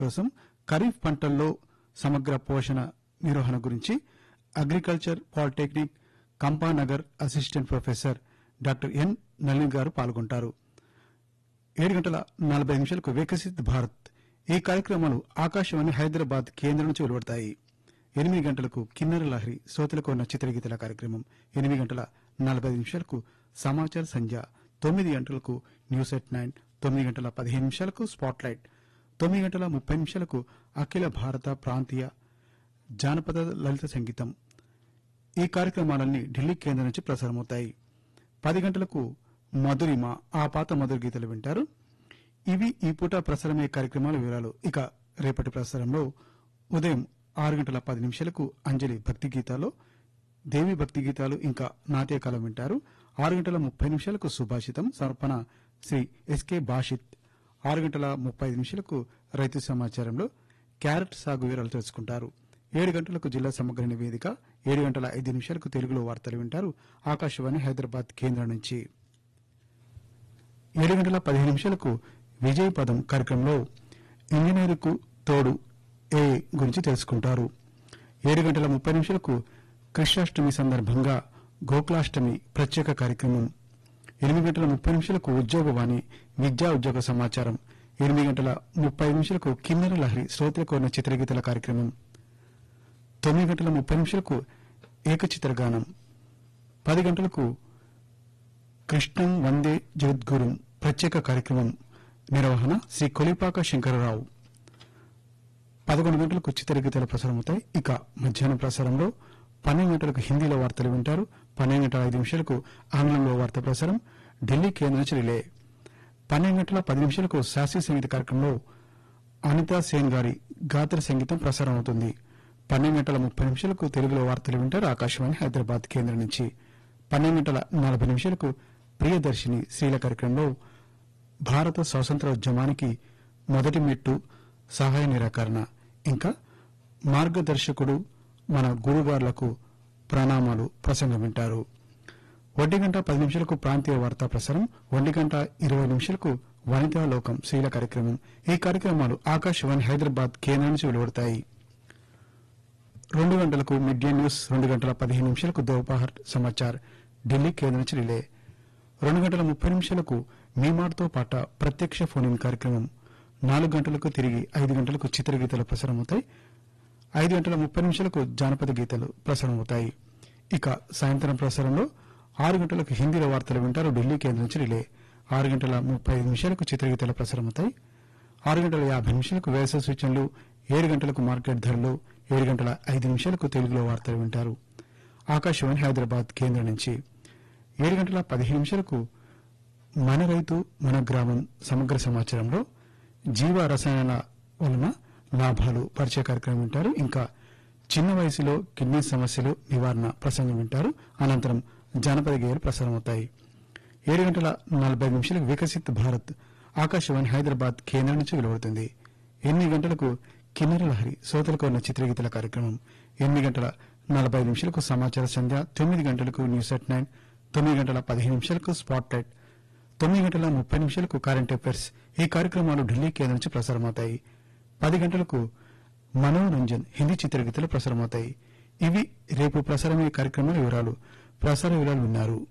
కోసం ఖరీఫ్ పంటల్లో సమగ్ర పోషణ నిర్వహణ గురించి agriculture polytechnic Kampanagar assistant professor doctor N Nalin గారు పాల్గొంటారు ఏడు గంటల నలభై నిమిషాలకు వికసిత్ భారత్ ఈ కార్యక్రమాలు ఆకాశవాణి హైదరాబాద్ కేంద్రం నుంచి వెలువడతాయి ఎనిమిది గంటలకు కిన్నెర లహరి శ్రోతలకు ఉన్న చిత్రగీతల కార్యక్రమం ఎనిమిది గంటల నలభై నిమిషాలకు సమాచార సంధ్య తొమ్మిది గంటలకు న్యూస్ ఎట్ నైన్ తొమ్మిది గంటల పదిహేను నిమిషాలకు స్పాట్ లైట్ తొమ్మిది గంటల ముప్పై నిమిషాలకు అఖిల భారత ప్రాంతీయ జానపద లలిత సంగీతం ఈ కార్యక్రమాలన్నీ ఢిల్లీ కేంద్రం నుంచి ప్రసారమవుతాయి పది గంటలకు మధురిమ ఆ పాత మధుర గీతలు వింటారు ఇవి ఈ పూట ప్రసారమయ్యే కార్యక్రమాల వివరాలు ఇక రేపటి ప్రసారంలో ఉదయం ఆరు గంటల పది నిమిషాలకు అంజలి భక్తి గీతాలు దేవి భక్తి గీతాలు ఇంకా నాట్యకాలం వింటారు ఆరు గంటల ముప్పై నిమిషాలకు సుభాషితం సమర్పణ శ్రీ ఎస్కే బాషిత్ ఆరు గంటల ముప్పై ఐదు నిమిషాలకు రైతు సమాచారంలో క్యారెట్ సాగు వివరాలు తెలుసుకుంటారు ఏడు గంటలకు జిల్లా సమగ్ర నివేదిక ఏడు గంటల ఐదు నిమిషాలకు తెలుగులో వార్తలు వింటారు ఆకాశవాణి హైదరాబాద్ కేంద్రం నుంచి ఏడు గంటల పదిహేను నిమిషాలకు విజయ పదం కార్యక్రమంలో ఇంజనీరుకు తోడు ఏ గురించి తెలుసుకుంటారు ఏడు గంటల ముప్పై నిమిషాలకు కృష్ణాష్టమి సందర్భంగా గోకులాష్టమి ప్రత్యేక కార్యక్రమం ఎనిమిది గంటల ముప్పై నిమిషాలకు ఉద్యోగవాణి విద్యా ఉద్యోగ సమాచారం ఎనిమిది గంటల ముప్పై నిమిషాలకు కిన్నెర లహరి శ్రోతలకు ఉన్న చిత్రగీతల కార్యక్రమం తొమ్మిది గంటల ముప్పై నిమిషాలకు ఏకచిత్రగానం పది గంటలకు కృష్ణం వందే జగద్గురు ప్రత్యేక కార్యక్రమం నిర్వహణ శ్రీ కొలిపాక శంకరరావు పదకొండు గంటలకు చిత్రగీతాలు ప్రసారమవుతాయి ఇక మధ్యాహ్నం ప్రసారంలో పన్నెండు గంటలకు హిందీలో వార్తలు వింటారు పన్నెండు గంటల ఐదు నిమిషాలకు ఆంగ్లంలో వార్త ప్రసారం ఢిల్లీ కేంద్రం నుంచి రిలే పన్నెండు గంటల పది నిమిషాలకు శాస్త్రీయ సంగీత కార్యక్రమంలో అనితా సేన్ గారి గాత్ర సంగీతం ప్రసారం అవుతుంది పన్నెండు గంటల ముప్పై నిమిషాలకు తెలుగులో వార్తలు వింటారు ఆకాశవాణి హైదరాబాద్ కేంద్రం నుంచి పన్నెండు గంటల నలభై నిమిషాలకు ప్రియదర్శిని స్త్రీల కార్యక్రమంలో భారత స్వాతంత్రోద్యమానికి మొదటి మెట్టు సహాయ నిరాకరణ ఇంకా మార్గదర్శకుడు మన గురుగారులకు ప్రణామాలు ప్రసంగం వింటారు ఒంటి గంట పది నిమిషాలకు ప్రాంతీయ వార్తా ప్రసారం ఒంటి గంట ఇరవై నిమిషాలకు వనితా లోకం శీల కార్యక్రమం ఈ కార్యక్రమాలు ఆకాశవాణి హైదరాబాద్ కేంద్రం నుంచి వెలువడతాయి రెండు గంటలకు మిడ్ డే న్యూస్ రెండు గంటల పదిహేను నిమిషాలకు దోపహర్ సమాచార్ ఢిల్లీ కేంద్రం నుంచి రిలే రెండు గంటల ముప్పై నిమిషాలకు మీమార్తో పాట ప్రత్యక్ష ఫోన్ ఇన్ కార్యక్రమం నాలుగు గంటలకు తిరిగి ఐదు గంటలకు చిత్రగీతాలు ప్రసారమవుతాయి ఐదు గంటల ముప్పై నిమిషాలకు జానపద గీతాలు ప్రసారమవుతాయి ఇక సాయంత్రం ప్రసారంలో ఆరు గంటలకు హిందీలో వార్తలు వింటారు ఢిల్లీ కేంద్రం నుంచి రిలే ఆరు గంటల ముప్పై ఐదు నిమిషాలకు చిత్రగీతాలు ప్రసారమవుతాయి ఆరు గంటల యాభై నిమిషాలకు వ్యవసాయ సూచనలు ఏడు గంటలకు మార్కెట్ ధరలు ఏడు గంటల ఐదు నిమిషాలకు తెలుగులో వార్తలు వింటారు ఆకాశవాణి హైదరాబాద్ కేంద్రం నుంచి ఏడు గంటల పదిహేను నిమిషాలకు మన రైతు మన గ్రామం సమగ్ర సమాచారంలో జీవ రసాయనాల వలన లాభాలు పరిచయ కార్యక్రమం వింటారు ఇంకా చిన్న వయసులో కిడ్నీ సమస్యలు నివారణ ప్రసంగం వింటారు అనంతరం జానపద గేయాలు ప్రసారమవుతాయి ఏడు గంటల నలభై నిమిషాలకు వికసిత్ భారత్ ఆకాశవాణి హైదరాబాద్ కేంద్రం నుంచి వెలువడుతుంది ఎనిమిది గంటలకు కిన్నెర లహరి శ్రోతలకు ఉన్న చిత్రగీతల కార్యక్రమం ఎనిమిది గంటల నలభై నిమిషాలకు సమాచార సంధ్య తొమ్మిది గంటలకు న్యూస్ ఎట్ నైన్ తొమ్మిది గంటల పదిహేను నిమిషాలకు స్పాట్ లైట్ తొమ్మిది గంటల ముప్పై నిమిషాలకు కరెంట్ అఫైర్స్ ఈ కార్యక్రమాలు ఢిల్లీ కేంద్రం నుంచి ప్రసారమవుతాయి పది గంటలకు మనోరంజన్ హిందీ చిత్రగీతలు ప్రసారమవుతాయి ఇవి రేపు ప్రసారమయ్యే కార్యక్రమాల వివరాలు ప్రసార వివరాలు విన్నారు